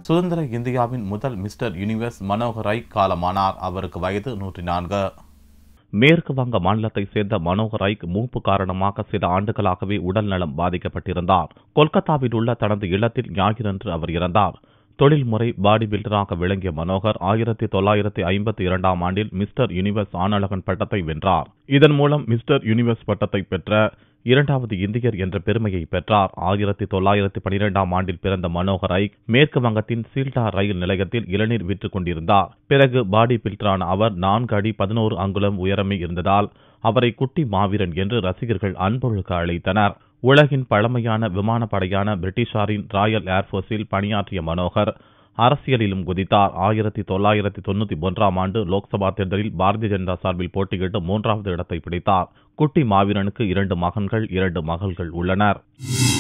சுதந்திர இந்தியாவின் முதல் மிஸ்டர் யூனிவர்ஸ் மனோகர் ரை காலமானார் அவருக்கு வயது நூற்றி நான்கு மேற்கு வங்க மாநிலத்தைச் சேர்ந்த மனோகர் ரைக் மூப்பு காரணமாக சில ஆண்டுகளாகவே உடல்நலம் பாதிக்கப்பட்டிருந்தார் கொல்கத்தாவில் உள்ள தனது இல்லத்தில் ஞாயிறன்று அவர் இறந்தார் தொழில்முறை பாடி பில்டராக விளங்கிய மனோகர் ஆயிரத்தி தொள்ளாயிரத்தி ஐம்பத்தி இரண்டாம் ஆண்டில் மிஸ்டர் யூனிவர்ஸ் ஆனழகன் பட்டத்தை வென்றார் இதன் மூலம் மிஸ்டர் யூனிவர்ஸ் பட்டத்தை பெற்ற இரண்டாவது இந்தியர் என்ற பெருமையை பெற்றார் ஆயிரத்தி தொள்ளாயிரத்தி பனிரெண்டாம் ஆண்டில் பிறந்த மனோகர் ஐக் மேற்கு வங்கத்தின் சீல்டா ரயில் நிலையத்தில் இளநீர் விற்றுக் கொண்டிருந்தார் பிறகு பாடி பில்டரான அவர் நான்கு அடி பதினோரு அங்குலம் உயரமே இருந்ததால் அவரை குட்டி மாவீரன் என்று ரசிகர்கள் அன்பொழுக்க அழைத்தனர் உலகின் பழமையான விமானப்படையான பிரிட்டிஷாரின் ராயல் ஏர்போர்ஸில் பணியாற்றிய மனோகர் அரசியலிலும் குதித்தார் ஆயிரத்தி தொள்ளாயிரத்தி தொண்ணூத்தி ஒன்றாம் ஆண்டு லோக்சபா தேர்தலில் பாரதிய ஜனதா சார்பில் போட்டியிட்டு மூன்றாவது இடத்தை பிடித்தார் குட்டி மாவீரனுக்கு இரண்டு மகன்கள் இரண்டு மகள்கள் உள்ளனர்